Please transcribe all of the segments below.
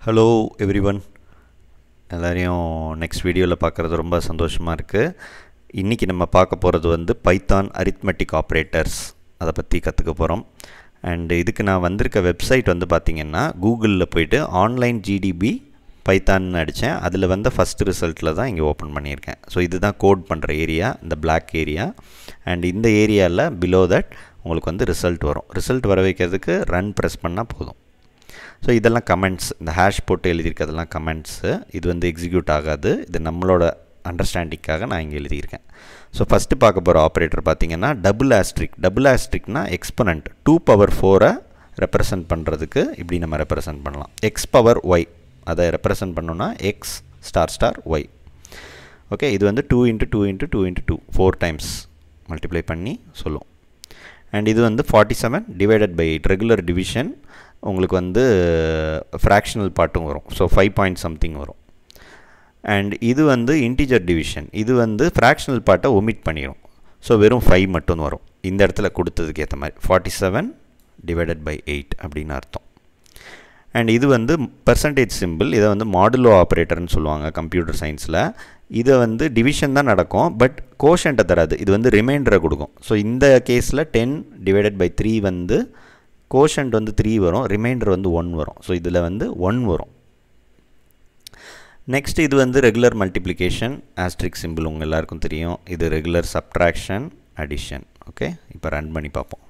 hello everyone எல்லாரையும் next வீடியோவில் பார்க்குறது ரொம்ப சந்தோஷமாக இருக்குது இன்றைக்கி நம்ம பார்க்க போகிறது வந்து பைத்தான் அரித்மெட்டிக் ஆப்ரேட்டர்ஸ் அதை பற்றி கற்றுக்க போகிறோம் அண்டு இதுக்கு நான் வந்திருக்க வெப்சைட் வந்து பார்த்திங்கன்னா கூகுளில் போயிட்டு ஆன்லைன் ஜிடிபி பைத்தான்னு அடித்தேன் அதில் வந்த ஃபஸ்ட் ரிசல்ட்டில் தான் இங்கே ஓப்பன் பண்ணியிருக்கேன் ஸோ இதுதான் கோட் பண்ணுற ஏரியா இந்த பிளாக் ஏரியா அண்ட் இந்த ஏரியாவில் பிலோ தட் உங்களுக்கு வந்து ரிசல்ட் வரும் ரிசல்ட் வர வைக்கிறதுக்கு ரன் ப்ரெஸ் பண்ணால் போதும் ஸோ இதெல்லாம் கமெண்ட்ஸ் இந்த ஹேஷ் போட்டு எழுதியிருக்கிறதெல்லாம் கமெண்ட்ஸு இது வந்து எக்ஸிக்யூட் ஆகாது இது நம்மளோட அண்டர்ஸ்டாண்டிங்காக நான் இங்கே எழுதியிருக்கேன் ஸோ ஃபஸ்ட்டு பார்க்க போகிற ஆப்ரேட்டர் பார்த்தீங்கன்னா டபுள் ஆஸ்ட்ரிக் டபுள் ஆஸ்ட்ரிக்னா எக்ஸ்பனண்ட் டூ பவர் ஃபோரை ரெப்ரசன்ட் பண்ணுறதுக்கு இப்படி நம்ம ரெப்ரசன்ட் பண்ணலாம் எக்ஸ் பவர் ஒய் அதை ரெப்ரசன்ட் பண்ணோன்னா x star star y okay இது வந்து two into two into two into two four times multiply பண்ணி சொல்லும் அண்ட் இது வந்து forty seven divided by eight regular division உங்களுக்கு வந்து ஃப்ராக்ஷனல் பார்ட்டும் வரும் ஸோ ஃபைவ் பாயிண்ட் சம்திங் வரும் அண்ட் இது வந்து இன்டிஜர் டிவிஷன் இது வந்து ஃப்ராக்ஷனல் பார்ட்டை ஒமிட் பண்ணிடும் ஸோ வெறும் ஃபைவ் மட்டும் வரும் இந்த இடத்துல கொடுத்ததுக்கு ஏற்ற மாதிரி forty seven divided by eight அப்படின்னு அர்த்தம் அண்ட் இது வந்து பர்சன்டேஜ் சிம்பிள் இதை வந்து மாடுலோ ஆப்ரேட்டர்னு சொல்லுவாங்க கம்ப்யூட்டர் சயின்ஸில் இதை வந்து டிவிஷன் தான் நடக்கும் பட் கோஷன்ட்டை தராது இது வந்து ரிமைண்டரை கொடுக்கும் ஸோ இந்த கேஸில் டென் டிவைடட் பை த்ரீ வந்து கோஷன்ட் வந்து த்ரீ வரும் ரிமைண்டர் வந்து ஒன் வரும் ஸோ இதில் வந்து ஒன் வரும் நெக்ஸ்ட் இது வந்து ரெகுலர் மல்டிப்ளிகேஷன் ஆஸ்ட்ரிக் சிம்பிள் உங்கள் எல்லாருக்கும் தெரியும் இது ரெகுலர் சப்ட்ராக்ஷன் அடிஷன் ஓகே இப்போ ரன் பண்ணி பார்ப்போம்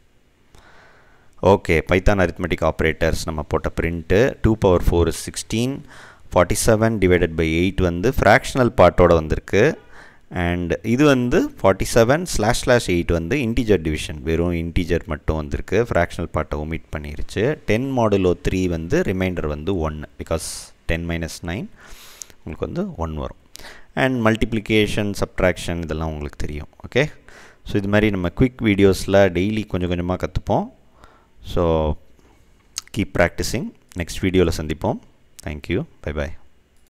ஓகே பைத்தான் அரித்மெட்டிக் ஆப்ரேட்டர்ஸ் நம்ம போட்ட print two power four sixteen forty seven divided by eight வந்து ஃப்ராக்ஷனல் பார்ட்டோட வந்திருக்கு அண்ட் இது வந்து forty seven slash slash eight வந்து இன்டிஜர் டிவிஷன் வெறும் இன்டிஜர் மட்டும் வந்திருக்கு ஃப்ராக்ஷனல் பார்ட்டை ஒமிட் பண்ணிருச்சு டென் மாடுலோ த்ரீ வந்து ரிமைண்டர் வந்து ஒன்று பிகாஸ் டென் மைனஸ் நைன் உங்களுக்கு வந்து ஒன் வரும் அண்ட் மல்டிப்ளிகேஷன் சப்ட்ராக்ஷன் இதெல்லாம் உங்களுக்கு தெரியும் ஓகே ஸோ இது மாதிரி நம்ம குவிக் வீடியோஸில் டெய்லி கொஞ்சம் கொஞ்சமாக கற்றுப்போம் ஸோ கீப் ப்ராக்டிஸிங் நெக்ஸ்ட் வீடியோவில் சந்திப்போம் தேங்க்யூ பை பாய்